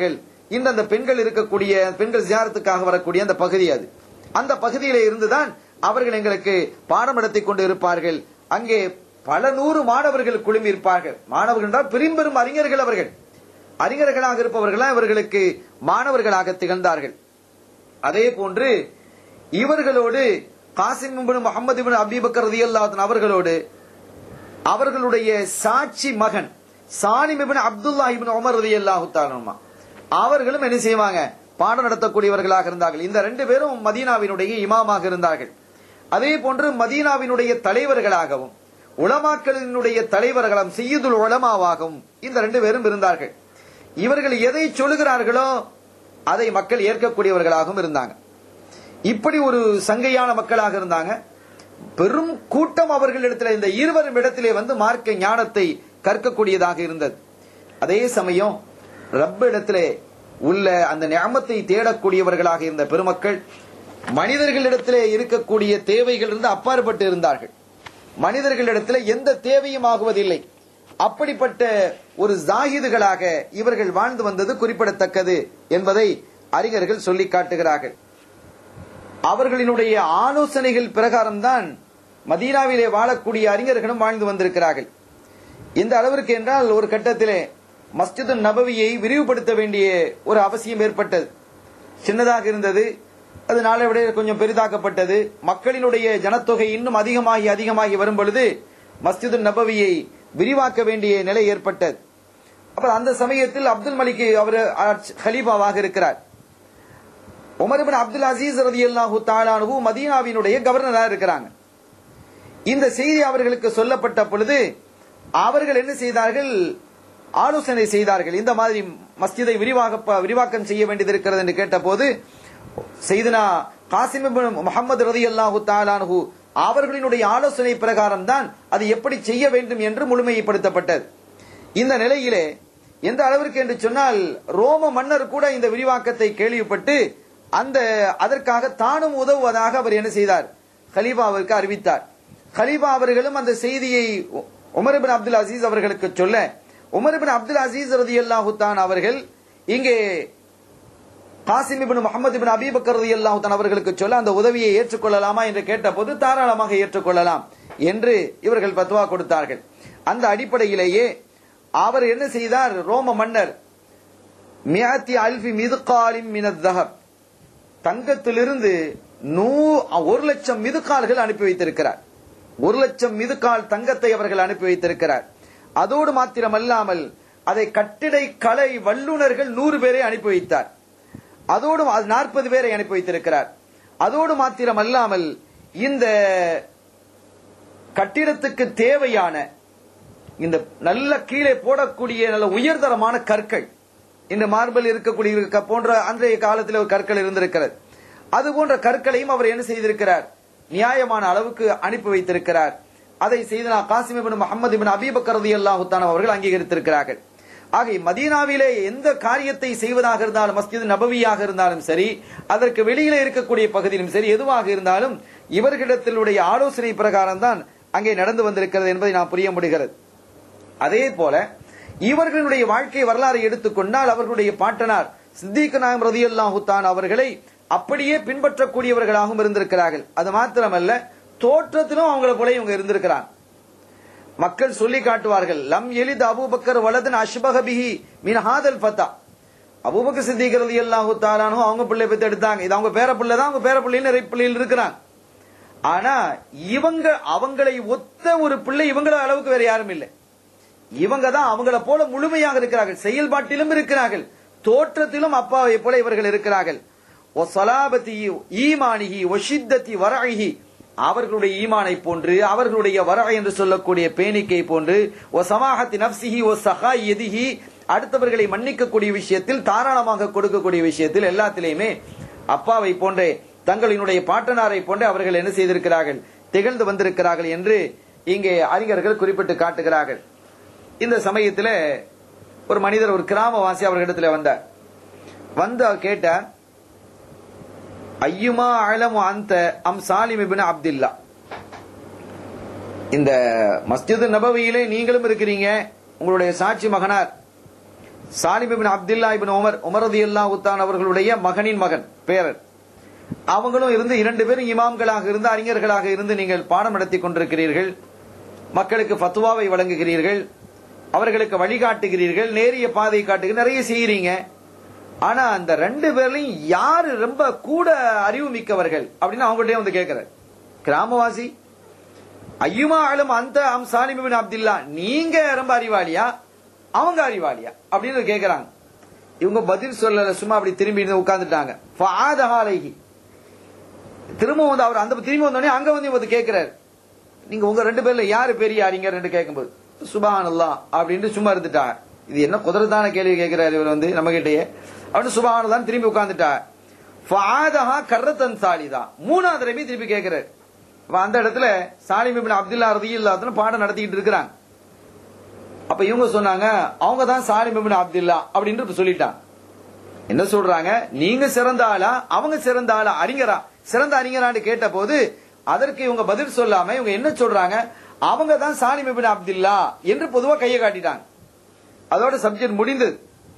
S1: இந்த அந்த பெண்கள் இருக்கக்கூடிய பெண்கள் ஜியாரத்துக்காக வரக்கூடிய அந்த பகுதி அது அந்த பகுதியில இருந்துதான் அவர்கள் எங்களுக்கு பாடம் நடத்தி கொண்டு இருப்பார்கள் அங்கே பல நூறு மாணவர்கள் குழுமி இருப்பார்கள் மாணவர்கள் என்றால் பெரும்பெரும் அறிஞர்கள் அவர்கள் அறிஞர்களாக இருப்பவர்களாம் இவர்களுக்கு மாணவர்களாக திகழ்ந்தார்கள் அதே போன்று இவர்களோடு காசிம் இப்னு முகமது இப்னு அபீபக்கர் ரலியல்லாஹு அவர்களோடு அவர்களுடைய சாட்சி மகன் Salim ibn Abdullah ibn Umar ரலியல்லாஹு தஆலா அவர்களும் என்ன செய்வாங்க பாடம் நடத்தக்கூடியவர்களாக இருந்தார்கள் இந்த ரெண்டு பேரும் மதீனாவினுடைய இமாமாக இருந்தார்கள் அதே போன்று மதீனாவினுடைய தலைவர்களாகவும் உலமாக்களினுடைய தலைவர்களும் செய்யுதுல் உலமாவாகவும் இந்த ரெண்டு பேரும் இருந்தார்கள் இவர்கள் எதை சொல்லுகிறார்களோ அதை மக்கள் ஏற்கக்கூடியவர்களாகவும் இருந்தாங்க இப்படி ஒரு சங்கையான மக்களாக இருந்தாங்க பெரும் கூட்டம் அவர்களிடத்தில் இந்த இருவரும் இடத்திலே வந்து மார்க்க ஞானத்தை கற்கக்கூடியதாக இருந்தது அதே சமயம் ரப்ப இடத்திலே உள்ள அந்த ஞாபத்தை தேடக்கூடியவர்களாக இருந்த பெருமக்கள் மனிதர்களிடத்திலே இருக்கக்கூடிய தேவைகள் இருந்து அப்பாற்பட்டு இருந்தார்கள் மனிதர்களிடத்தில் எந்த தேவையும் ஆகுவதில்லை அப்படிப்பட்ட ஒரு ஜாகிதுகளாக இவர்கள் வாழ்ந்து வந்தது குறிப்பிடத்தக்கது என்பதை அறிஞர்கள் சொல்லி காட்டுகிறார்கள் அவர்களினுடைய ஆலோசனைகள் பிரகாரம்தான் மதீனாவிலே வாழக்கூடிய அறிஞர்களும் வாழ்ந்து வந்திருக்கிறார்கள் இந்த அளவிற்கு என்றால் ஒரு கட்டத்திலே மஸ்ஜிது நபவியை விரிவுபடுத்த வேண்டிய ஒரு அவசியம் ஏற்பட்டது சின்னதாக இருந்தது அது நாளை விட கொஞ்சம் பெரிதாக்கப்பட்டது மக்களினுடைய ஜனத்தொகை இன்னும் அதிகமாகி அதிகமாகி வரும் பொழுது மஸ்ஜிது நபவியை விரிவாக்க வேண்டிய நிலை ஏற்பட்டது அப்புறம் அந்த சமயத்தில் அப்துல் மலிக் அவர் ஹலீஃபாவாக இருக்கிறார் உமர் இப்னு அப்துல் அசீஸ் ரதியல்லாஹு தாலானு மதீனாவினுடைய கவர்னரா இருக்கிறாங்க இந்த செய்தி அவர்களுக்கு சொல்லப்பட்ட பொழுது அவர்கள் என்ன செய்தார்கள் ஆலோசனை செய்தார்கள் இந்த மாதிரி மஸ்ஜிதை விரிவாக விரிவாக்கம் செய்ய வேண்டியது இருக்கிறது என்று கேட்டபோது செய்தனா காசிம் முகமது ரதி அல்லாஹு தாலானு அவர்களினுடைய ஆலோசனை பிரகாரம் தான் அது எப்படி செய்ய வேண்டும் என்று முழுமைப்படுத்தப்பட்டது இந்த நிலையிலே எந்த அளவிற்கு என்று சொன்னால் ரோம மன்னர் கூட இந்த விரிவாக்கத்தை கேள்விப்பட்டு அந்த அதற்காக தானும் உதவுவதாக அவர் என்ன செய்தார் ஹலீஃபாவிற்கு அறிவித்தார் ஹலீஃபா அவர்களும் அந்த செய்தியை உமர் பின் அப்துல் அசீஸ் அவர்களுக்கு சொல்ல உமர் பின் அப்துல் அசீஸ் ரதி அல்லாஹு தான் அவர்கள் இங்கே Qasim ibn Muhammad ibn Abi Bakr ரதி அல்லாஹு தான் அவர்களுக்கு சொல்ல அந்த உதவியை ஏற்றுக்கொள்ளலாமா என்று கேட்டபோது தாராளமாக ஏற்றுக்கொள்ளலாம் என்று இவர்கள் பத்வா கொடுத்தார்கள் அந்த அடிப்படையிலேயே அவர் என்ன செய்தார் ரோம மன்னர் மியாத்தி அல்ஃபி மிதுகாலிம் மினத் தஹப் தங்கத்திலிருந்து நூ ஒரு லட்சம் மிதுக்கால்கள் அனுப்பி வைத்திருக்கிறார் ஒரு லட்சம் மிதுக்கால் தங்கத்தை அவர்கள் அனுப்பி வைத்திருக்கிறார் அதோடு மாத்திரமல்லாமல் அதை கட்டிடை கலை வல்லுநர்கள் நூறு பேரை அனுப்பி வைத்தார் அதோடு நாற்பது பேரை அனுப்பி வைத்திருக்கிறார் அதோடு மாத்திரம் அல்லாமல் இந்த கட்டிடத்துக்கு தேவையான இந்த நல்ல கீழே போடக்கூடிய நல்ல உயர்தரமான கற்கள் இந்த மார்பிள் இருக்கக்கூடிய போன்ற அன்றைய காலத்தில் ஒரு கற்கள் இருந்திருக்கிறது அது போன்ற கற்களையும் அவர் என்ன செய்திருக்கிறார் நியாயமான அளவுக்கு அனுப்பி வைத்திருக்கிறார் அதை செய்தனா Qasim ibn Muhammad ibn Abi Bakr ரலியல்லாஹு தஆலா அவர்கள் அங்கீகரித்திருக்கிறார்கள் ஆக மதீனாவிலே எந்த காரியத்தை செய்வதாக இருந்தாலும் மஸ்ஜித் நபவியாக இருந்தாலும் சரி அதற்கு வெளியிலே இருக்கக்கூடிய பகுதியிலும் சரி எதுவாக இருந்தாலும் இவர்களிடத்தினுடைய ஆலோசனை பிரகாரம் தான் அங்கே நடந்து வந்திருக்கிறது என்பதை நாம் புரிய முடிகிறது அதே போல இவர்களுடைய வாழ்க்கை வரலாறை எடுத்துக்கொண்டால் அவர்களுடைய பாட்டனார் சித்திக் நாயம் ரதியல்லாஹு தான் அவர்களை அப்படியே பின்பற்றக்கூடியவர்களாகவும் இருந்திருக்கிறார்கள் அது மாத்திரமல்ல தோற்றத்திலும் அவங்களை போல இவங்க இருந்திருக்கிறாங்க மக்கள் சொல்லி காட்டுவார்கள் லம் எலித் அபூபக்கர் வலதன் அஷ்பகபிஹி மின் ஹாதல் ஃபத்தா அபூபக்கர் சித்திக் ரலியல்லாஹு தாலானு அவங்க பிள்ளை பெத்து எடுத்தாங்க இது அவங்க பேர பிள்ளை தான் அவங்க பேர பிள்ளைன்னு நிறைய பிள்ளைகள் இருக்கிறாங்க ஆனா இவங்க அவங்களை ஒத்த ஒரு பிள்ளை இவங்கள அளவுக்கு வேற யாரும் இல்லை இவங்க தான் அவங்கள போல முழுமையாக இருக்கிறார்கள் செயல்பாட்டிலும் இருக்கிறார்கள் தோற்றத்திலும் அப்பாவை போல இவர்கள் இருக்கிறார்கள் ஒ சலாபத்தி ஈமானிகி ஒஷித்தத்தி வரகி அவர்களுடைய ஈமானை போன்று அவர்களுடைய வர என்று சொல்லக்கூடிய பேணிக்கை போன்று ஒ சமாகத்தி நப்சிஹி ஒ சஹா எதிஹி அடுத்தவர்களை மன்னிக்கக்கூடிய விஷயத்தில் தாராளமாக கொடுக்கக்கூடிய விஷயத்தில் எல்லாத்திலையுமே அப்பாவை போன்றே தங்களினுடைய பாட்டனாரை போன்றே அவர்கள் என்ன செய்திருக்கிறார்கள் திகழ்ந்து வந்திருக்கிறார்கள் என்று இங்கே அறிஞர்கள் குறிப்பிட்டு காட்டுகிறார்கள் இந்த சமயத்துல ஒரு மனிதர் ஒரு கிராமவாசி அவர்களிடத்துல வந்தார் வந்து அவர் கேட்டார் ஐயுமா அலமு அந்த அம் சாலிம் இபின் அப்துல்லா இந்த மஸ்ஜித் நபவியிலே நீங்களும் இருக்கிறீங்க உங்களுடைய சாட்சி மகனார் Salim ibn Abdullah ibn Umar உமரதி அல்லா உத்தான் அவர்களுடைய மகனின் மகன் பேரர் அவங்களும் இருந்து இரண்டு பேரும் இமாம்களாக இருந்து அறிஞர்களாக இருந்து நீங்கள் பாடம் நடத்தி கொண்டிருக்கிறீர்கள் மக்களுக்கு ஃபத்துவாவை வழங்குகிறீர்கள் அவர்களுக்கு வழிகாட்டுகிறீர்கள் நேரிய பாதை காட்டுக நிறைய செய்யறீங்க ஆனா அந்த ரெண்டு பேர்லயும் யாரு ரொம்ப கூட அறிவு மிக்கவர்கள் அப்படின்னு அவங்கள்ட்ட வந்து கேட்கிறார் கிராமவாசி ஐயுமா ஆளும் அந்த அம் சாலிம் பின் அப்துல்லா நீங்க ரொம்ப அறிவாளியா அவங்க அறிவாளியா அப்படின்னு கேக்குறாங்க இவங்க பதில் சொல்லல சும்மா அப்படி திரும்பி உட்கார்ந்துட்டாங்க ஃபாதஹாலைஹி திரும்ப வந்து அவர் அந்த திரும்பி வந்தோடனே அங்க வந்து இவர் கேட்கிறாரு நீங்க உங்க ரெண்டு பேர்ல யாரு பெரிய அறிஞர் ரெண்டு கேட்கும்போது சுபானல்லா அப்படின்ட்டு சும்மா இருந்துட்டார் இது என்ன குதிரத்தான கேள்வி கேட்கிறாரு இவர் வந்து நம்ம கிட்டயே அப்படின்னு சுபானல்லான்னு திரும்பி உட்கார்ந்துட்டார் ஃபாதஹா கர்ரத்தன் சாலிதா மூணாவது தடவை திருப்பி கேட்கிறாரு அப்ப அந்த இடத்துல சாலிம் இப்னு அப்துல்லா ரதியுல்லாஹு பாடம் நடத்திக்கிட்டு இருக்கிறாங்க அப்ப இவங்க சொன்னாங்க அவங்க தான் சாலிம் இப்னு அப்துல்லா அப்படின்னு இப்ப சொல்லிட்டாங்க என்ன சொல்றாங்க நீங்க சிறந்த ஆளா அவங்க சிறந்த ஆளா அறிஞரா சிறந்த அறிஞரான்னு கேட்ட போது அதற்கு இவங்க பதில் சொல்லாம இவங்க என்ன சொல்றாங்க அவங்க தான் சாலிம் இப்னு அப்துல்லா என்று பொதுவா கையை காட்டிட்டாங்க அதோட சப்ஜெக்ட் முடிந்தது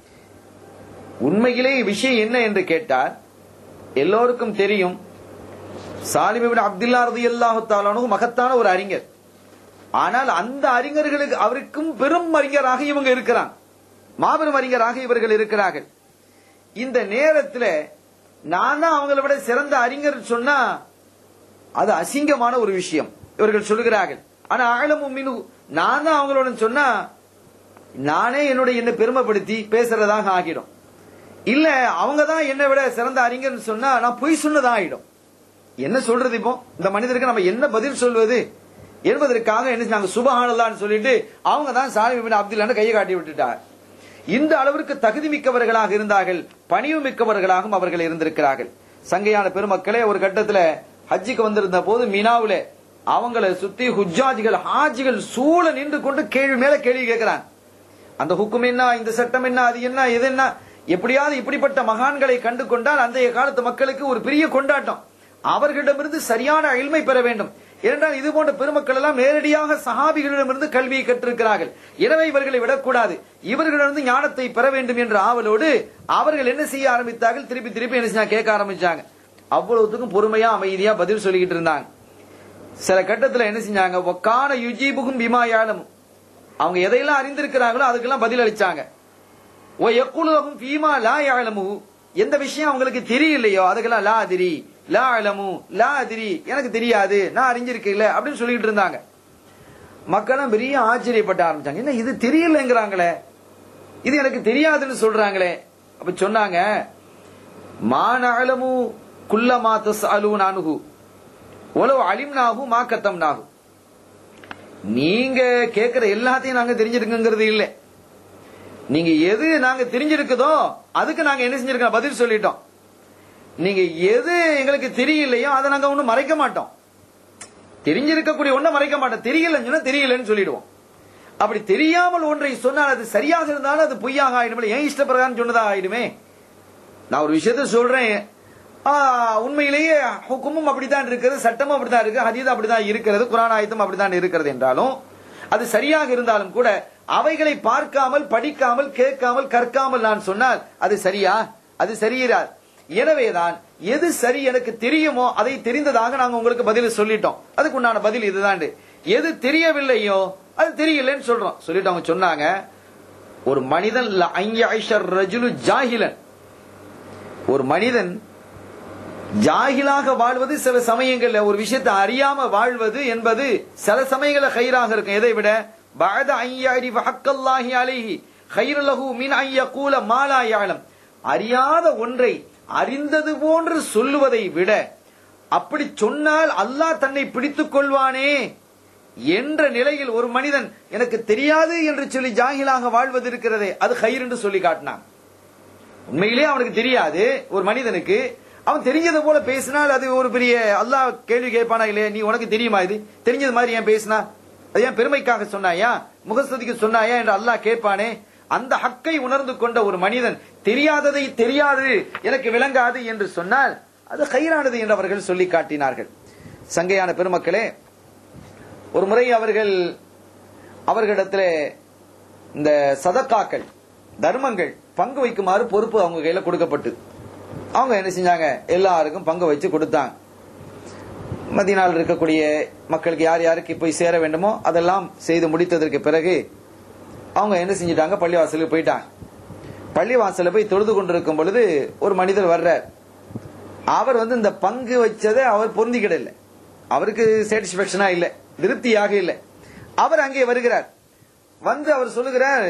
S1: உண்மையிலே விஷயம் என்ன என்று கேட்டால் எல்லோருக்கும் தெரியும் சாலிம் இப்னு அப்துல்லா ரலியல்லாஹு தஆலானு மகத்தான ஒரு அறிஞர் ஆனால் அந்த அறிஞர்களுக்கு அவருக்கும் பெரும் அறிஞராக இவங்க இருக்கிறாங்க மாபெரும் அறிஞராக இவர்கள் இருக்கிறார்கள் இந்த நேரத்தில் நான் தான் அவங்களை விட சிறந்த அறிஞர் சொன்னா அது அசிங்கமான ஒரு விஷயம் இவர்கள் சொல்லுகிறார்கள் ஆனா ஆழமும் மினு நான் தான் அவங்களோட சொன்னா நானே என்னுடைய என்ன பெருமைப்படுத்தி பேசுறதாக ஆகிடும் இல்ல அவங்க தான் என்னை விட சிறந்த அறிஞர்னு சொன்னா நான் பொய் சொன்னதா ஆயிடும் என்ன சொல்றது இப்போ இந்த மனிதருக்கு நம்ம என்ன பதில் சொல்வது என்பதற்காக என்ன நாங்க சுபஹானல்லான்னு சொல்லிட்டு அவங்க தான் சாலி பின் அப்துல்லான்னு கையை காட்டி விட்டுட்டார் இந்த அளவிற்கு தகுதி மிக்கவர்களாக இருந்தார்கள் பணிவு மிக்கவர்களாகவும் அவர்கள் இருந்திருக்கிறார்கள் சங்கையான பெருமக்களே ஒரு கட்டத்துல ஹஜ்ஜிக்கு வந்திருந்த போது மீனாவுல அவங்கள சுத்தி ஹுஜாஜிகள் ஹாஜிகள் சூழ நின்று கொண்டு கேள்வி மேல கேள்வி கேட்கிறாங்க அந்த ஹுக்கும் என்ன இந்த சட்டம் என்ன அது என்ன இது என்ன எப்படியாவது இப்படிப்பட்ட மகான்களை கண்டு கொண்டால் அந்தைய காலத்து மக்களுக்கு ஒரு பெரிய கொண்டாட்டம் அவர்களிடமிருந்து சரியான அழிமை பெற வேண்டும் ஏனென்றால் இது போன்ற பெருமக்கள் எல்லாம் நேரடியாக சஹாபிகளிடமிருந்து கல்வியை கற்றிருக்கிறார்கள் எனவே இவர்களை விடக்கூடாது இவர்களிடமிருந்து ஞானத்தை பெற வேண்டும் என்ற ஆவலோடு அவர்கள் என்ன செய்ய ஆரம்பித்தார்கள் திருப்பி திருப்பி என்ன செஞ்சாங்க கேட்க ஆரம்பிச்சாங்க அவ்வளவுத்துக்கும் பொறுமையா அமைதியா பதில் சொல்லிக்கிட்டு இருந்தாங்க சில கட்டத்துல என்ன செஞ்சாங்க ஒக்கான யுஜீபுகும் பிமாயாலும் அவங்க எதையெல்லாம் அறிந்திருக்கிறாங்களோ அதுக்கெல்லாம் பதில் அளிச்சாங்க ஓ எக்குலகும் பீமா லா யாழமு எந்த விஷயம் அவங்களுக்கு தெரியலையோ அதுக்கெல்லாம் லா அதிரி லா அலமு லா அதிரி எனக்கு தெரியாது நான் அறிஞ்சிருக்கல அப்படின்னு சொல்லிட்டு இருந்தாங்க மக்களும் பெரிய ஆச்சரியப்பட்ட ஆரம்பிச்சாங்க என்ன இது தெரியலங்கிறாங்களே இது எனக்கு தெரியாதுன்னு சொல்றாங்களே அப்ப சொன்னாங்க மான அலமு குல்லமா தஸ் அலு நானுகு உலவு அலிம்னாகு மா கத்தம்னாகு நீங்க கேட்கிற எல்லாத்தையும் நாங்க தெரிஞ்சிருக்குங்கிறது இல்லை நீங்க எது நாங்க தெரிஞ்சிருக்குதோ அதுக்கு நாங்க என்ன செஞ்சிருக்கோம் பதில் சொல்லிட்டோம் நீங்க எது எங்களுக்கு தெரியலையோ அதை நாங்க ஒண்ணும் மறைக்க மாட்டோம் தெரிஞ்சிருக்கக்கூடிய ஒண்ண மறைக்க மாட்டோம் தெரியலன்னு சொன்னா தெரியலன்னு சொல்லிடுவோம் அப்படி தெரியாமல் ஒன்றை சொன்னால் அது சரியாக இருந்தாலும் அது பொய்யாக ஆயிடுமே ஏன் இஷ்ட பிரகாரம் சொன்னதா ஆயிடுமே நான் ஒரு விஷயத்த சொல்றேன் ஆ, உண்மையிலேயே ஹுக்குமும் அப்படித்தான் இருக்கிறது சட்டமும் அப்படித்தான் இருக்கு ஹதீத் அப்படித்தான் இருக்கிறது குரான் ஆயத்தும் அப்படித்தான் இருக்கிறது என்றாலும் அது சரியாக இருந்தாலும் கூட அவைகளை பார்க்காமல் படிக்காமல் கேட்காமல் கற்காமல் நான் சொன்னால் அது சரியா அது சரியிராது எனவேதான் எது சரி எனக்கு தெரியுமோ அதை தெரிந்ததாக நாங்க உங்களுக்கு பதில் சொல்லிட்டோம் அதுக்கு உண்டான பதில் இதுதான் எது தெரியவில்லையோ அது தெரியலன்னு சொல்றோம் சொல்லிட்டு அவங்க சொன்னாங்க ஒரு மனிதன் ல ஐஷர் ரஜுலு ஜாஹிலன் ஒரு மனிதன் ஜாகிலாக வாழ்வது சில சமயங்கள்ல ஒரு விஷயத்தை அறியாம வாழ்வது என்பது சில சமயங்கள்ல ஹைராக இருக்கும் எதை விட பஅத ஐயாரி ஹக்கல்லாஹி அலைஹி ஹைரலஹு மின் ஐயகூல மாலா யாலம் அறியாத ஒன்றை அறிந்தது போன்று சொல்லுவதை விட அப்படி சொன்னால் அல்லாஹ் தன்னை பிடித்துக் கொள்வானே என்ற நிலையில் ஒரு மனிதன் எனக்கு தெரியாது என்று சொல்லி ஜாகிலாக வாழ்வது இருக்கிறதே அது ஹைர் என்று சொல்லி காட்டினான் உண்மையிலே அவனுக்கு தெரியாது ஒரு மனிதனுக்கு அவன் தெரிஞ்சது போல பேசினால் அது ஒரு பெரிய அல்லாஹ் கேள்வி கேட்பானா இல்லையா நீ உனக்கு தெரியுமா இது தெரிஞ்சது மாதிரி ஏன் பேசினா அது ஏன் பெருமைக்காக சொன்னாயா முகஸ்துதிக்கு சொன்னாயா என்று அல்லாஹ் கேட்பானே அந்த ஹக்கை உணர்ந்து கொண்ட ஒரு மனிதன் தெரியாததை தெரியாது எனக்கு விளங்காது என்று சொன்னால் அது கயிறானது என்று அவர்கள் சொல்லி காட்டினார்கள் சங்கையான பெருமக்களே ஒரு முறை அவர்கள் அவர்களிடத்தில் இந்த சதக்காக்கள் தர்மங்கள் பங்கு வைக்குமாறு பொறுப்பு அவங்க கையில கொடுக்கப்பட்டு அவங்க என்ன செஞ்சாங்க எல்லாருக்கும் பங்கு வச்சு கொடுத்தாங்க மதினால் இருக்கக்கூடிய மக்களுக்கு யார் யாருக்கு போய் சேர வேண்டுமோ அதெல்லாம் செய்து முடித்ததற்கு பிறகு அவங்க என்ன செஞ்சிட்டாங்க பள்ளிவாசலுக்கு போயிட்டாங்க பள்ளிவாசல போய் தொழுது கொண்டிருக்கும் பொழுது ஒரு மனிதர் வர்றார் அவர் வந்து இந்த பங்கு வச்சதை அவர் பொருந்திக்கிடல அவருக்கு சாட்டிஸ்பேக்ஷனா இல்ல திருப்தியாக இல்ல அவர் அங்கே வருகிறார் வந்து அவர் சொல்லுகிறார்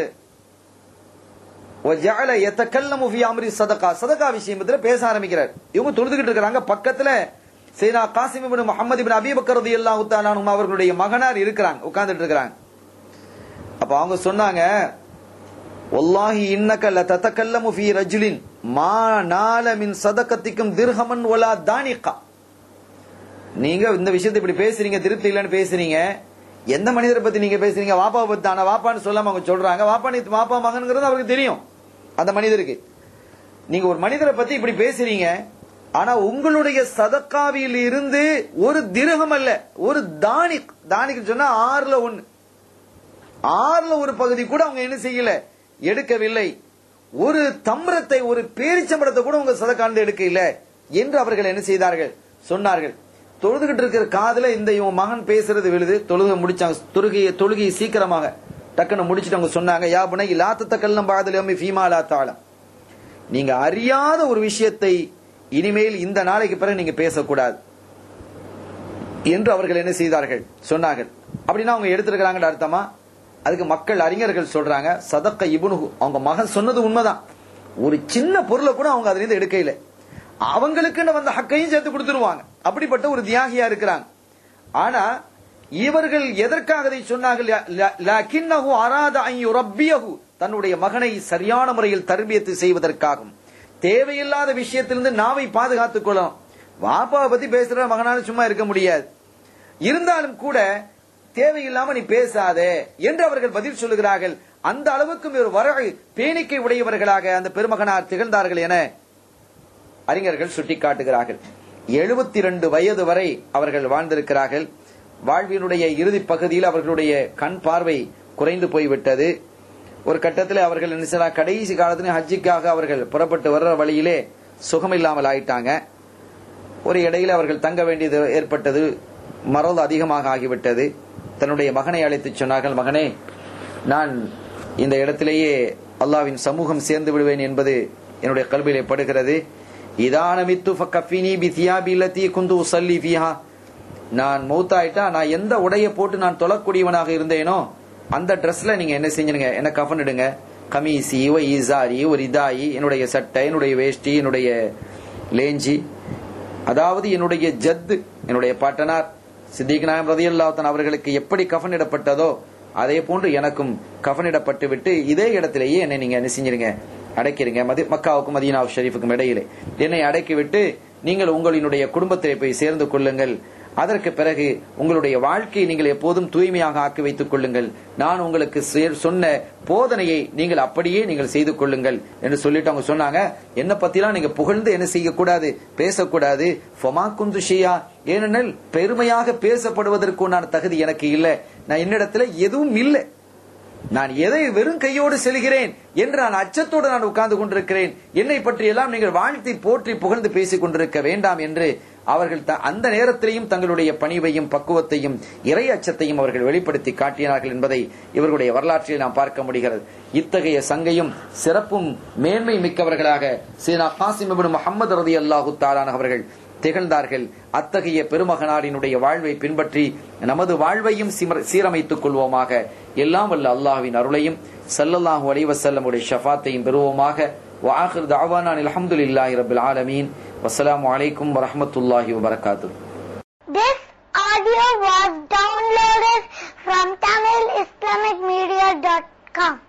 S1: وَجَعَلَ يَتَكَلَّمُ فِي أَمْرِ صَدَقَةِ சதகா விஷயத்துல பேச ஆரம்பிக்கிறார் இவங்க தொழுதுகிட்டு இருக்காங்க பக்கத்துல சைனா Qasim ibn Muhammad ibn Abi Bakr ரலியல்லாஹு தஆலா அன்ஹு அவர்களுடைய மகனார் இருக்கிறாங்க உட்கார்ந்துட்டு இருக்கிறாங்க அப்ப அவங்க சொன்னாங்க வல்லாஹி இன்னக லததகல்லமு ஃபீ ரஜுலின் மா நால மின் சதகத்திக்கும் திர்ஹமன் வலா தானிகா நீங்க இந்த விஷயத்தை இப்படி பேசுறீங்க திருப்தி இல்லைன்னு பேசுறீங்க எந்த மனிதரை பத்தி நீங்க பேசுறீங்க வாப்பாவை பத்தி ஆனா வாப்பான்னு சொல்லாம அவங்க சொல்றாங்க வாப்பா நீ வாப்பா மகன்ங்கிறது அவருக்கு தெரியும் அந்த மனிதருக்கு நீங்க ஒரு மனிதரை பத்தி இப்படி பேசுறீங்க ஆனா உங்களுடைய சதக்காவியில் இருந்து ஒரு திரகம் அல்ல ஒரு தானிக் தானிக்கு சொன்னா ஆறுல ஒண்ணு ஆறுல ஒரு பகுதி கூட அவங்க என்ன செய்யல எடுக்கவில்லை ஒரு தம்ரத்தை ஒரு பேரிச்சம்படத்தை கூட உங்க சதக்காண்டு எடுக்க இல்ல என்று அவர்கள் என்ன செய்தார்கள் சொன்னார்கள் தொழுதுகிட்டு இருக்கிற காதுல இந்த இவன் மகன் பேசுறது விழுது தொழுகை முடிச்சாங்க தொழுகையை தொழுகையை சீக்கிரமாக டக்குன்னு முடிச்சுட்டு அவங்க சொன்னாங்க யா புனை லாத்தத்த கல்லம் பாதலி ஃபீமா லா தாளம் நீங்க அறியாத ஒரு விஷயத்தை இனிமேல் இந்த நாளைக்கு பிறகு நீங்க பேசக்கூடாது என்று அவர்கள் என்ன செய்தார்கள் சொன்னார்கள் அப்படின்னா அவங்க எடுத்திருக்கிறாங்கன்னு அர்த்தமா அதுக்கு மக்கள் அறிஞர்கள் சொல்றாங்க சதக்க இபுனுகு அவங்க மகன் சொன்னது உண்மைதான் ஒரு சின்ன பொருளை கூட அவங்க அதுல இருந்து எடுக்கையில அவங்களுக்குன்னு வந்த ஹக்கையும் சேர்த்து கொடுத்துருவாங்க அப்படிப்பட்ட ஒரு தியாகியா இருக்கிறாங்க ஆனா இவர்கள் எதற்காக அதை சொன்னார்கள் ல- லக்கின்னஹு அராத அன் யுரப்பியஹு தன்னுடைய மகனை சரியான முறையில் தர்பியத்து செய்வதற்காகும் தேவையில்லாத விஷயத்திலிருந்து நாவை பாதுகாத்துக் கொள்ளணும் வாப்பாவை பத்தி பேசுற மகனால சும்மா இருக்க முடியாது இருந்தாலும் கூட தேவையில்லாம நீ பேசாதே என்று அவர்கள் பதில் சொல்லுகிறார்கள் அந்த அளவுக்கு ஒரு வர பேணிக்கை உடையவர்களாக அந்த பெருமகனார் திகழ்ந்தார்கள் என அறிஞர்கள் சுட்டிக்காட்டுகிறார்கள் எழுபத்தி ரெண்டு வயது வரை அவர்கள் வாழ்ந்திருக்கிறார்கள் வாழ்வினுடைய இறுதி பகுதியில் அவர்களுடைய கண் பார்வை குறைந்து போய்விட்டது ஒரு கட்டத்தில் அவர்கள் என்ன செய்யலாம், கடைசி காலத்தில் ஹஜ்ஜிக்காக அவர்கள் புறப்பட்டு வர்ற வழியிலே சுகமில்லாமல் ஆயிட்டாங்க ஒரு இடையில அவர்கள் தங்க வேண்டியது ஏற்பட்டது மறந்து அதிகமாக ஆகிவிட்டது தன்னுடைய மகனை அழைத்து சொன்னார்கள் மகனே நான் இந்த இடத்திலேயே அல்லாவின் சமூகம் சேர்ந்து விடுவேன் என்பது என்னுடைய கல்வியிலே படுகிறது இதானமித்து ஃபக்கஃபினி பி தியாபி லத்தி குந்து உசல்லி ஃபிஹா நான் மௌத்தாயிட்டா நான் எந்த உடைய போட்டு நான் தொழக்கூடியவனாக இருந்தேனோ அந்த ட்ரெஸ்ல நீங்க என்ன செஞ்சுங்க என்ன கஃன் இடுங்க கமீசி ஒ ஈசாரி ஒரு இதாயி என்னுடைய சட்டை என்னுடைய வேஷ்டி என்னுடைய லேஞ்சி அதாவது என்னுடைய ஜத்து என்னுடைய பாட்டனார் சித்திக் நாயம் ரதியல்லாத்தன் அவர்களுக்கு எப்படி கஃனிடப்பட்டதோ அதே போன்று எனக்கும் கஃனிடப்பட்டு விட்டு இதே இடத்திலேயே என்னை நீங்க என்ன செஞ்சிருங்க அடைக்கிறீங்க மதி மக்காவுக்கும் மதீனா ஷெரீஃபுக்கும் இடையிலே என்னை அடக்கி விட்டு நீங்கள் உங்களினுடைய குடும்பத்திலே போய் சேர்ந்து கொள்ளுங்கள் அதற்கு பிறகு உங்களுடைய வாழ்க்கையை நீங்கள் எப்போதும் தூய்மையாக ஆக்கி வைத்துக் கொள்ளுங்கள் நான் உங்களுக்கு சே- சொன்ன போதனையை நீங்கள் அப்படியே நீங்கள் செய்து கொள்ளுங்கள் என்று சொல்லிட்டு அவங்க சொன்னாங்க என்ன பத்திலாம் நீங்க புகழ்ந்து என்ன செய்யக்கூடாது பேசக்கூடாது ஃபமா குந்து ஷியா ஏனெனில் பெருமையாக பேசப்படுவதற்கு உண்டான தகுதி எனக்கு இல்லை நான் என்னிடத்துல எதுவும் இல்லை நான் எதை வெறும் கையோடு செல்கிறேன் என்று நான் அச்சத்தோடு நான் உட்கார்ந்து கொண்டிருக்கிறேன் என்னை பற்றி எல்லாம் நீங்கள் வாழ்த்தி போற்றி புகழ்ந்து பேசிக் கொண்டிருக்க வேண்டாம் என்று அவர்கள் த- அந்த நேரத்திலேயும் தங்களுடைய பணிவையும் பக்குவத்தையும் இறை அச்சத்தையும் அவர்கள் வெளிப்படுத்தி காட்டினார்கள் என்பதை இவர்களுடைய வரலாற்றில் நாம் பார்க்க முடிகிறது இத்தகைய சங்கையும் சிறப்பும் மேன்மை மிக்கவர்களாக சீனா காசிம் இப்னு முஹம்மது ரதி அல்லாஹு அவர்கள் திகழ்ந்தார்கள் அத்தகைய பெருமகனாரினுடைய வாழ்வை பின்பற்றி நமது வாழ்வையும் சிமர- சீரமைத்துக் கொள்வோமாக எல்லாம் வல்ல அல்லாஹ்வின் அருளையும் ஸல்லல்லாஹு அலைஹி வஸல்லமுடைய ஷஃபாத்தையும் பெறுவோமாக وآخر دعوانا الحمد لله رب العالمين والسلام عليكم ورحمة الله وبركاته
S2: This audio was downloaded from TamilIslamicMedia.com.